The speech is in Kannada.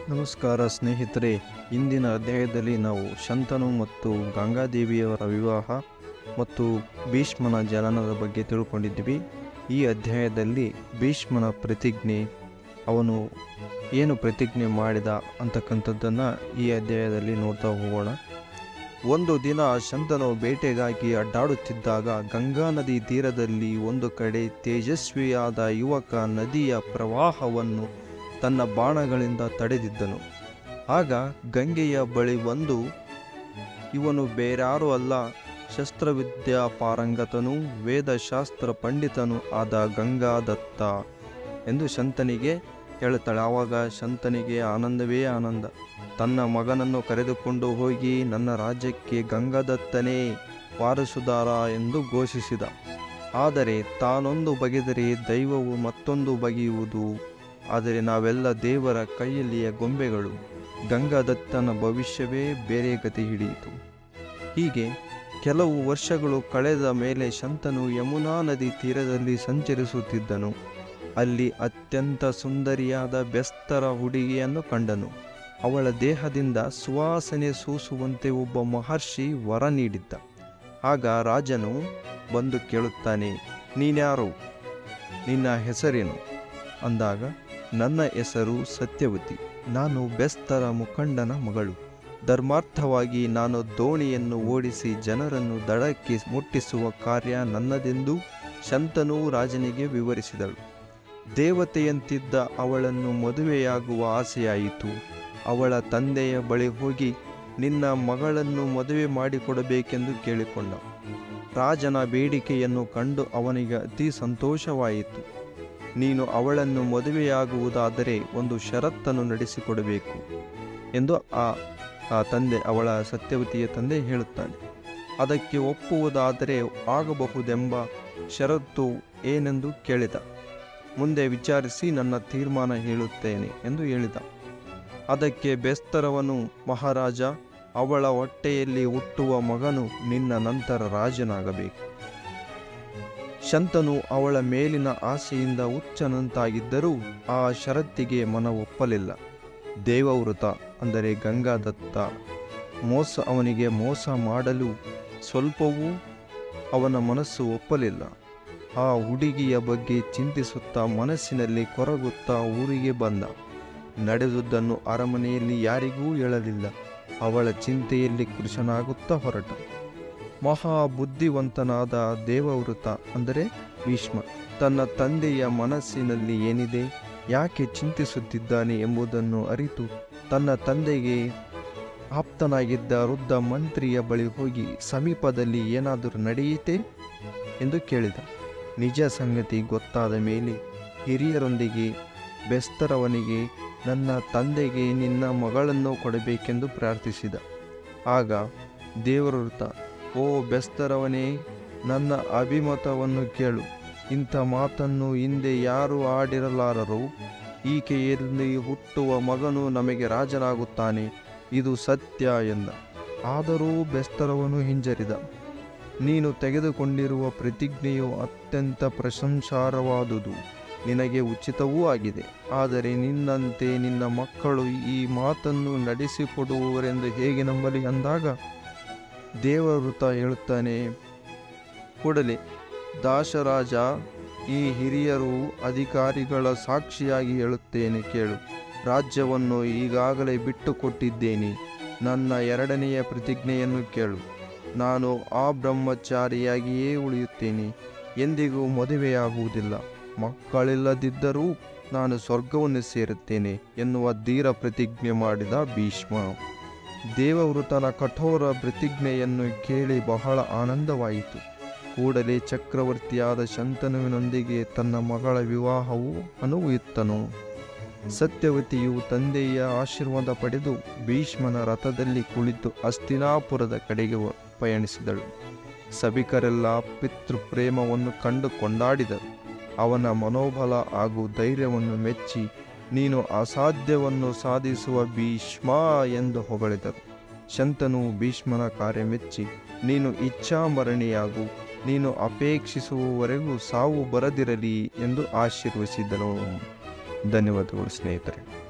ನಮಸ್ಕಾರ ಸ್ನೇಹಿತರೆ ಇಂದಿನ ಅಧ್ಯಾಯದಲ್ಲಿ ನಾವು ಶಂತನು ಮತ್ತು ಗಂಗಾದೇವಿಯವರ ವಿವಾಹ ಮತ್ತು ಭೀಷ್ಮನ ಜನನದ ಬಗ್ಗೆ ತಿಳ್ಕೊಂಡಿದ್ವಿ ಈ ಅಧ್ಯಾಯದಲ್ಲಿ ಭೀಷ್ಮನ ಪ್ರತಿಜ್ಞೆ ಅವನು ಏನು ಪ್ರತಿಜ್ಞೆ ಮಾಡಿದ ಅಂತಕ್ಕಂಥದ್ದನ್ನು ಈ ಅಧ್ಯಾಯದಲ್ಲಿ ನೋಡ್ತಾ ಹೋಗೋಣ ಒಂದು ದಿನ ಶಂತನು ಬೇಟೆಗಾಗಿ ಅಡ್ಡಾಡುತ್ತಿದ್ದಾಗ ಗಂಗಾ ನದಿ ತೀರದಲ್ಲಿ ಒಂದು ಕಡೆ ತೇಜಸ್ವಿಯಾದ ಯುವಕ ನದಿಯ ಪ್ರವಾಹವನ್ನು ತನ್ನ ಬಾಣಗಳಿಂದ ತಡೆದಿದ್ದನು ಆಗ ಗಂಗೆಯ ಬಳಿ ಬಂದು ಇವನು ಬೇರ್ಯಾರೂ ಅಲ್ಲ ಶಸ್ತ್ರವಿದ್ಯಾ ಪಾರಂಗತನೂ ವೇದಶಾಸ್ತ್ರ ಪಂಡಿತನೂ ಆದ ಗಂಗಾದತ್ತ ಎಂದು ಶಂತನಿಗೆ ಹೇಳುತ್ತಾಳೆ ಆವಾಗ ಶಂತನಿಗೆ ಆನಂದವೇ ಆನಂದ ತನ್ನ ಮಗನನ್ನು ಕರೆದುಕೊಂಡು ಹೋಗಿ ನನ್ನ ರಾಜ್ಯಕ್ಕೆ ಗಂಗಾದತ್ತನೇ ವಾರಸುದಾರ ಎಂದು ಘೋಷಿಸಿದ ಆದರೆ ತಾನೊಂದು ಬಗೆದರೆ ದೈವವು ಮತ್ತೊಂದು ಬಗೆಯುವುದು ಆದರೆ ನಾವೆಲ್ಲ ದೇವರ ಕೈಯಲ್ಲಿಯ ಗೊಂಬೆಗಳು ಗಂಗಾದತ್ತನ ಭವಿಷ್ಯವೇ ಬೇರೆ ಗತಿ ಹಿಡಿಯಿತು ಹೀಗೆ ಕೆಲವು ವರ್ಷಗಳು ಕಳೆದ ಮೇಲೆ ಶಂತನು ಯಮುನಾ ನದಿ ತೀರದಲ್ಲಿ ಸಂಚರಿಸುತ್ತಿದ್ದನು ಅಲ್ಲಿ ಅತ್ಯಂತ ಸುಂದರಿಯಾದ ಬೆಸ್ತರ ಹುಡುಗಿಯನ್ನು ಕಂಡನು ಅವಳ ದೇಹದಿಂದ ಸುವಾಸನೆ ಸೂಸುವಂತೆ ಒಬ್ಬ ಮಹರ್ಷಿ ವರ ನೀಡಿದ್ದ ಆಗ ರಾಜನು ಬಂದು ಕೇಳುತ್ತಾನೆ ನೀನ್ಯಾರು ನಿನ್ನ ಹೆಸರೇನು ಅಂದಾಗ ನನ್ನ ಹೆಸರು ಸತ್ಯವತಿ ನಾನು ಬೆಸ್ತರ ಮುಖಂಡನ ಮಗಳು ಧರ್ಮಾರ್ಥವಾಗಿ ನಾನು ದೋಣಿಯನ್ನು ಓಡಿಸಿ ಜನರನ್ನು ದಡಕ್ಕೆ ಮುಟ್ಟಿಸುವ ಕಾರ್ಯ ನನ್ನದೆಂದು ಶಂತನು ರಾಜನಿಗೆ ವಿವರಿಸಿದಳು ದೇವತೆಯಂತಿದ್ದ ಅವಳನ್ನು ಮದುವೆಯಾಗುವ ಆಸೆಯಾಯಿತು ಅವಳ ತಂದೆಯ ಬಳಿ ಹೋಗಿ ನಿನ್ನ ಮಗಳನ್ನು ಮದುವೆ ಮಾಡಿಕೊಡಬೇಕೆಂದು ಕೇಳಿಕೊಂಡ ರಾಜನ ಬೇಡಿಕೆಯನ್ನು ಕಂಡು ಅವನಿಗೆ ಅತಿ ಸಂತೋಷವಾಯಿತು ನೀನು ಅವಳನ್ನು ಮದುವೆಯಾಗುವುದಾದರೆ ಒಂದು ಷರತ್ತನ್ನು ನಡೆಸಿಕೊಡಬೇಕು ಎಂದು ಆ ಆ ತಂದೆ ಅವಳ ಸತ್ಯವತಿಯ ತಂದೆ ಹೇಳುತ್ತಾನೆ ಅದಕ್ಕೆ ಒಪ್ಪುವುದಾದರೆ ಆಗಬಹುದೆಂಬ ಷರತ್ತು ಏನೆಂದು ಕೇಳಿದ ಮುಂದೆ ವಿಚಾರಿಸಿ ನನ್ನ ತೀರ್ಮಾನ ಹೇಳುತ್ತೇನೆ ಎಂದು ಹೇಳಿದ ಅದಕ್ಕೆ ಬೆಸ್ತರವನು ಮಹಾರಾಜ ಅವಳ ಹೊಟ್ಟೆಯಲ್ಲಿ ಹುಟ್ಟುವ ಮಗನು ನಿನ್ನ ನಂತರ ರಾಜನಾಗಬೇಕು ಶಂತನು ಅವಳ ಮೇಲಿನ ಆಸೆಯಿಂದ ಹುಚ್ಚನಂತಾಗಿದ್ದರೂ ಆ ಷರತ್ತಿಗೆ ಮನ ಒಪ್ಪಲಿಲ್ಲ ದೇವವೃತ ಅಂದರೆ ಗಂಗಾದತ್ತ ಮೋಸ ಅವನಿಗೆ ಮೋಸ ಮಾಡಲು ಸ್ವಲ್ಪವೂ ಅವನ ಮನಸ್ಸು ಒಪ್ಪಲಿಲ್ಲ ಆ ಹುಡುಗಿಯ ಬಗ್ಗೆ ಚಿಂತಿಸುತ್ತಾ ಮನಸ್ಸಿನಲ್ಲಿ ಕೊರಗುತ್ತಾ ಊರಿಗೆ ಬಂದ ನಡೆದುದನ್ನು ಅರಮನೆಯಲ್ಲಿ ಯಾರಿಗೂ ಹೇಳಲಿಲ್ಲ ಅವಳ ಚಿಂತೆಯಲ್ಲಿ ಕೃಶನಾಗುತ್ತಾ ಹೊರಟ ಮಹಾ ಬುದ್ಧಿವಂತನಾದ ದೇವವೃತ ಅಂದರೆ ಭೀಷ್ಮ ತನ್ನ ತಂದೆಯ ಮನಸ್ಸಿನಲ್ಲಿ ಏನಿದೆ ಯಾಕೆ ಚಿಂತಿಸುತ್ತಿದ್ದಾನೆ ಎಂಬುದನ್ನು ಅರಿತು ತನ್ನ ತಂದೆಗೆ ಆಪ್ತನಾಗಿದ್ದ ವೃದ್ಧ ಮಂತ್ರಿಯ ಬಳಿ ಹೋಗಿ ಸಮೀಪದಲ್ಲಿ ಏನಾದರೂ ನಡೆಯಿತೆ ಎಂದು ಕೇಳಿದ ನಿಜ ಸಂಗತಿ ಗೊತ್ತಾದ ಮೇಲೆ ಹಿರಿಯರೊಂದಿಗೆ ಬೆಸ್ತರವನಿಗೆ ನನ್ನ ತಂದೆಗೆ ನಿನ್ನ ಮಗಳನ್ನು ಕೊಡಬೇಕೆಂದು ಪ್ರಾರ್ಥಿಸಿದ ಆಗ ದೇವವೃತ ಓ ಬೆಸ್ತರವನೇ ನನ್ನ ಅಭಿಮತವನ್ನು ಕೇಳು ಇಂಥ ಮಾತನ್ನು ಹಿಂದೆ ಯಾರು ಆಡಿರಲಾರರು ಈಕೆಯಲ್ಲಿ ಹುಟ್ಟುವ ಮಗನು ನಮಗೆ ರಾಜನಾಗುತ್ತಾನೆ ಇದು ಸತ್ಯ ಎಂದ ಆದರೂ ಬೆಸ್ತರವನು ಹಿಂಜರಿದ ನೀನು ತೆಗೆದುಕೊಂಡಿರುವ ಪ್ರತಿಜ್ಞೆಯು ಅತ್ಯಂತ ಪ್ರಶಂಸಾರ್ಹವಾದುದು ನಿನಗೆ ಉಚಿತವೂ ಆಗಿದೆ ಆದರೆ ನಿನ್ನಂತೆ ನಿನ್ನ ಮಕ್ಕಳು ಈ ಮಾತನ್ನು ನಡೆಸಿಕೊಡುವವರೆಂದು ಹೇಗೆ ನಂಬಲಿ ಅಂದಾಗ ದೇವವೃತ ಹೇಳುತ್ತಾನೆ ಕೂಡಲೇ ದಾಸರಾಜ ಈ ಹಿರಿಯರು ಅಧಿಕಾರಿಗಳ ಸಾಕ್ಷಿಯಾಗಿ ಹೇಳುತ್ತೇನೆ ಕೇಳು ರಾಜ್ಯವನ್ನು ಈಗಾಗಲೇ ಬಿಟ್ಟು ಕೊಟ್ಟಿದ್ದೇನೆ ನನ್ನ ಎರಡನೆಯ ಪ್ರತಿಜ್ಞೆಯನ್ನು ಕೇಳು ನಾನು ಆ ಬ್ರಹ್ಮಚಾರಿಯಾಗಿಯೇ ಉಳಿಯುತ್ತೇನೆ ಎಂದಿಗೂ ಮದುವೆಯಾಗುವುದಿಲ್ಲ ಮಕ್ಕಳಿಲ್ಲದಿದ್ದರೂ ನಾನು ಸ್ವರ್ಗವನ್ನು ಸೇರುತ್ತೇನೆ ಎನ್ನುವ ಧೀರ ಪ್ರತಿಜ್ಞೆ ಮಾಡಿದ ಭೀಷ್ಮ ದೇವವೃತನ ಕಠೋರ ಪ್ರತಿಜ್ಞೆಯನ್ನು ಕೇಳಿ ಬಹಳ ಆನಂದವಾಯಿತು ಕೂಡಲೇ ಚಕ್ರವರ್ತಿಯಾದ ಶಂತನುವಿನೊಂದಿಗೆ ತನ್ನ ಮಗಳ ವಿವಾಹವು ಅನುವುತ್ತನು ಸತ್ಯವತಿಯು ತಂದೆಯ ಆಶೀರ್ವಾದ ಪಡೆದು ಭೀಷ್ಮನ ರಥದಲ್ಲಿ ಕುಳಿತು ಅಸ್ತಿನಾಪುರದ ಕಡೆಗೆ ಪಯಣಿಸಿದಳು ಸಭಿಕರೆಲ್ಲ ಪಿತೃಪ್ರೇಮವನ್ನು ಕಂಡು ಕೊಂಡಾಡಿದರು ಅವನ ಮನೋಬಲ ಹಾಗೂ ಧೈರ್ಯವನ್ನು ಮೆಚ್ಚಿ ನೀನು ಅಸಾಧ್ಯವನ್ನು ಸಾಧಿಸುವ ಭೀಷ್ಮ ಎಂದು ಹೊಗಳಿದರು ಶಂತನು ಭೀಷ್ಮನ ಕಾರ್ಯ ಮೆಚ್ಚಿ ನೀನು ಇಚ್ಛಾಮರಣಿಯಾಗು ನೀನು ಅಪೇಕ್ಷಿಸುವವರೆಗೂ ಸಾವು ಬರದಿರಲಿ ಎಂದು ಆಶೀರ್ವಸಿದನು ಧನ್ಯವಾದಗಳು ಸ್ನೇಹಿತರೆ